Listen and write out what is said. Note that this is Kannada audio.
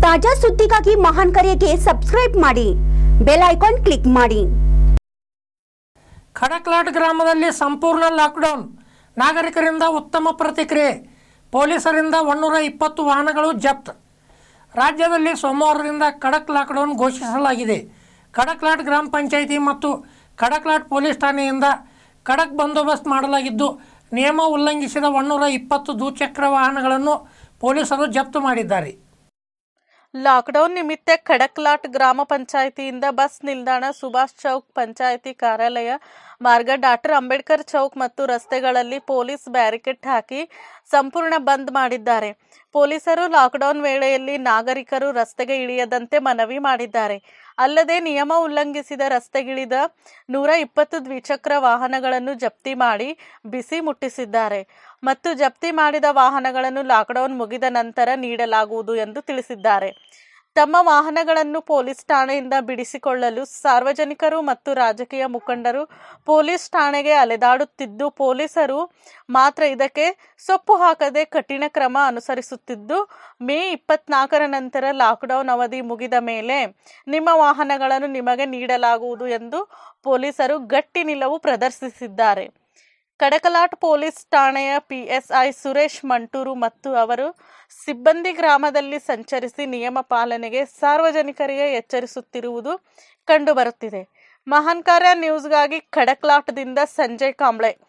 ತಾಜಾ ಸುದ್ದಿಗಾಗಿ ಮಹಾನ್ ಕರೆಗೆ ಸಬ್ಸ್ಕ್ರೈಬ್ ಮಾಡಿ ಬೆಲ್ ಐಕಾನ್ ಕ್ಲಿಕ್ ಮಾಡಿ ಖಡಕ್ಲಾಟ್ ಗ್ರಾಮದಲ್ಲಿ ಸಂಪೂರ್ಣ ಲಾಕ್ಡೌನ್ ನಾಗರಿಕರಿಂದ ಉತ್ತಮ ಪ್ರತಿಕ್ರಿಯೆ ಪೊಲೀಸರಿಂದ ಒನ್ನೂರ ಇಪ್ಪತ್ತು ವಾಹನಗಳು ಜಪ್ತ್ ರಾಜ್ಯದಲ್ಲಿ ಸೋಮವಾರದಿಂದ ಖಡಕ್ ಲಾಕ್ಡೌನ್ ಘೋಷಿಸಲಾಗಿದೆ ಖಡಕ್ಲಾಟ್ ಗ್ರಾಮ ಪಂಚಾಯಿತಿ ಮತ್ತು ಖಡಕ್ಲಾಟ್ ಪೊಲೀಸ್ ಠಾಣೆಯಿಂದ ಖಡಕ್ ಬಂದೋಬಸ್ತ್ ಮಾಡಲಾಗಿದ್ದು ನಿಯಮ ಉಲ್ಲಂಘಿಸಿದ ಒನ್ನೂರ ಇಪ್ಪತ್ತು ದ್ವಿಚಕ್ರ ವಾಹನಗಳನ್ನು ಪೊಲೀಸರು ಜಪ್ತು ಮಾಡಿದ್ದಾರೆ ಲಾಕ್ಡೌನ್ ನಿಮಿತ್ತ ಖಡಕ್ಲಾಟ್ ಗ್ರಾಮ ಪಂಚಾಯಿತಿಯಿಂದ ಬಸ್ ನಿಲ್ದಾಣ ಸುಭಾಷ್ ಚೌಕ್ ಪಂಚಾಯಿತಿ ಕಾರ್ಯಾಲಯ ಮಾರ್ಗ ಡಾಕ್ಟರ್ ಅಂಬೇಡ್ಕರ್ ಚೌಕ್ ಮತ್ತು ರಸ್ತೆಗಳಲ್ಲಿ ಪೊಲೀಸ್ ಬ್ಯಾರಿಕೇಡ್ ಹಾಕಿ ಸಂಪೂರ್ಣ ಬಂದ್ ಮಾಡಿದ್ದಾರೆ ಪೊಲೀಸರು ಲಾಕ್ಡೌನ್ ವೇಳೆಯಲ್ಲಿ ನಾಗರಿಕರು ರಸ್ತೆಗೆ ಇಳಿಯದಂತೆ ಮನವಿ ಮಾಡಿದ್ದಾರೆ ಅಲ್ಲದೆ ನಿಯಮ ಉಲ್ಲಂಘಿಸಿದ ರಸ್ತೆಗಿಳಿದ ನೂರ ಇಪ್ಪತ್ತು ದ್ವಿಚಕ್ರ ವಾಹನಗಳನ್ನು ಜಪ್ತಿ ಮಾಡಿ ಬಿಸಿ ಮುಟ್ಟಿಸಿದ್ದಾರೆ ಮತ್ತು ಜಪ್ತಿ ಮಾಡಿದ ವಾಹನಗಳನ್ನು ಲಾಕ್ಡೌನ್ ಮುಗಿದ ನಂತರ ನೀಡಲಾಗುವುದು ಎಂದು ತಿಳಿಸಿದ್ದಾರೆ ತಮ್ಮ ವಾಹನಗಳನ್ನು ಪೊಲೀಸ್ ಠಾಣೆಯಿಂದ ಬಿಡಿಸಿಕೊಳ್ಳಲು ಸಾರ್ವಜನಿಕರು ಮತ್ತು ರಾಜಕೀಯ ಮುಖಂಡರು ಪೊಲೀಸ್ ಠಾಣೆಗೆ ಅಲೆದಾಡುತ್ತಿದ್ದು ಪೊಲೀಸರು ಮಾತ್ರ ಇದಕ್ಕೆ ಸೊಪ್ಪು ಹಾಕದೆ ಕಠಿಣ ಕ್ರಮ ಅನುಸರಿಸುತ್ತಿದ್ದು ಮೇ ಇಪ್ಪತ್ನಾಲ್ಕರ ನಂತರ ಲಾಕ್ಡೌನ್ ಅವಧಿ ಮುಗಿದ ಮೇಲೆ ನಿಮ್ಮ ವಾಹನಗಳನ್ನು ನಿಮಗೆ ನೀಡಲಾಗುವುದು ಎಂದು ಪೊಲೀಸರು ಗಟ್ಟಿ ನಿಲುವು ಪ್ರದರ್ಶಿಸಿದ್ದಾರೆ ಕಡಕಲಾಟ್ ಪೊಲೀಸ್ ಠಾಣೆಯ ಪಿಎಸ್ಐ ಸುರೇಶ್ ಮಂಟೂರು ಮತ್ತು ಅವರು ಸಿಬ್ಬಂದಿ ಗ್ರಾಮದಲ್ಲಿ ಸಂಚರಿಸಿ ನಿಯಮ ಪಾಲನೆಗೆ ಸಾರ್ವಜನಿಕರಿಗೆ ಎಚ್ಚರಿಸುತ್ತಿರುವುದು ಕಂಡುಬರುತ್ತಿದೆ ಮಹಾನ್ ಕಾರ್ಯ ನ್ಯೂಸ್ಗಾಗಿ ಖಡಕ್ಲಾಟ್ದಿಂದ ಸಂಜಯ್ ಕಾಂಬ್ಳೆ